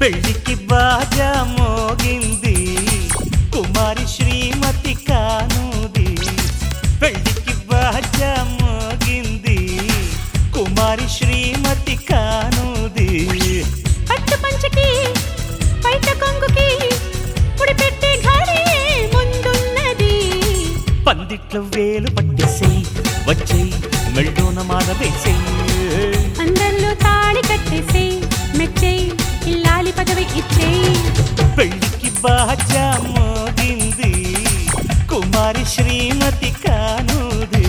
పెళ్లికి బాజా మోగింది కుమారి శ్రీమతి కానుది పెళ్లికి బాజా మోగింది కుమారి శ్రీమతి కానుది పట్టు పంచకి పైట కొంగుకి ఉడిపెట్టే ఘడి ముందున్నది పందిట్లో వేలు పట్టేసేయ్ వచ్చేయ్ మెళ్ళోన మాల వేసేయ్ అందరిలో తాళి కట్టేసే మెచ్చేయి ఇల్లాలి పదవి ఇచ్చేయి పెళ్లికి బాజా మోగింది కుమారి శ్రీమతి కానుది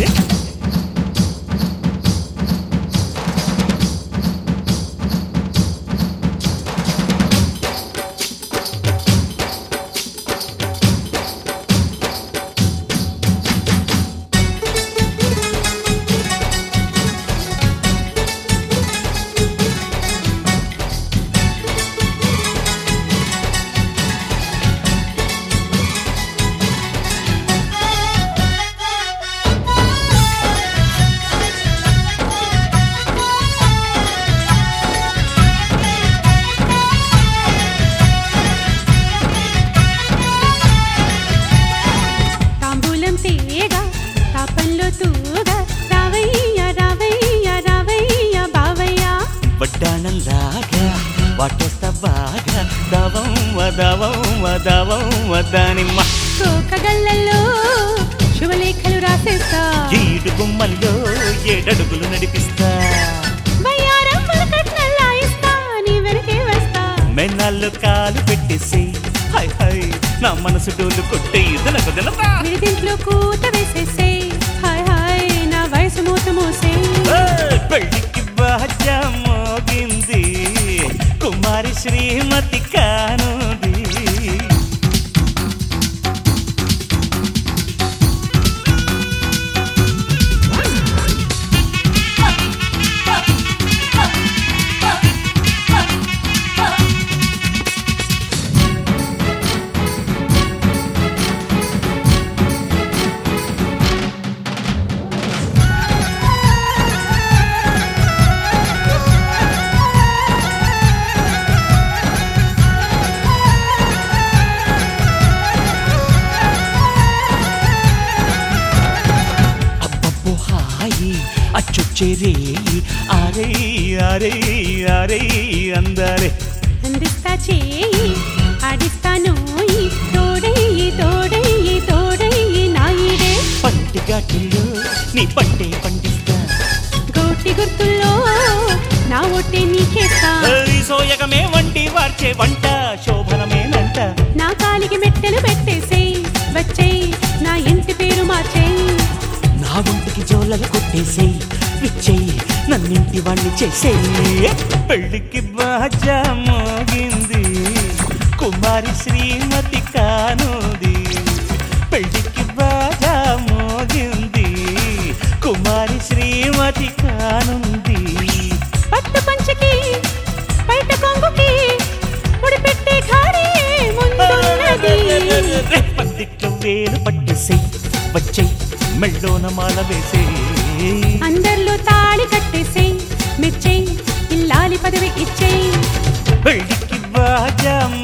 తాంబూలం తేగా తాపంలో తూగా రావయ్య రావయ్య రావయ్య బావయ్య వడ్డాణంలాగా వాటేస్తా బాగా దవం వదవం వదవం వదానిమ్మ కోకగళ్ళల్లో శుభలేఖలు రాసేస్తా ఈడు గుమ్మల్లో ఏడడుగులు నడిపిస్తా బయ్యారం పులకట్నల్లా ఇస్తా నీ వెనకే వస్తా మెన్నాళ్ళు కాలు పెట్టేసి హై హై నా మనసు డోలు కొట్టే ఇదనకు దినతా వీడింట్లో కూత వేసేసే హాయ్ హాయ్ నా వయసు మూత మోసే పెళ్లికి బాజా మోగింది కుమారి శ్రీమతి కానుది అబ్బబ్బో హాయి అచ్చొచ్చే రేయి అరే అరే అరే అందరే అందిస్తా చేయి ఆడిస్తా నోయి తోడయ్యి తోడయ్యి తోడయ్యి నాయిడే పంటి ఘాటుల్లో నీ పంటే పండిస్తా గోటి గుర్తుల్లో నా ఒట్టే నీకేస్తా ఈ సోయగమే వండి వార్చే వంట శోభనమేనంట నా కాలికి మెట్టెలు పెట్టేసేయ్ వచ్చేయ్ నా ఇంటి పేరు మార్చేయ్ నా ఒంటికి జోలలు కొట్టేసేయ్ విచ్చేయి నన్నింటి వాణ్ణి చేసేయి పెళ్లికి బాజా మోగింది కుమారి శ్రీమతి కానుది పెళ్లికి బాజా మోగింది కుమారి శ్రీమతి కానుంది పట్టు పంచకి బయట కొంగుకి ఉడిపెట్టే ఘాడి ముందున్నది పందిట్లో వేలు పట్టేసేయ్ వచ్చేయ్ మెళ్ళోన మాల వేసేయ్ అందరిలో తాళి కట్టేసేయ్ మెచ్చేయ్ ఇల్లాలి పదవి ఇచ్చేయ్ పెళ్లికి బాజా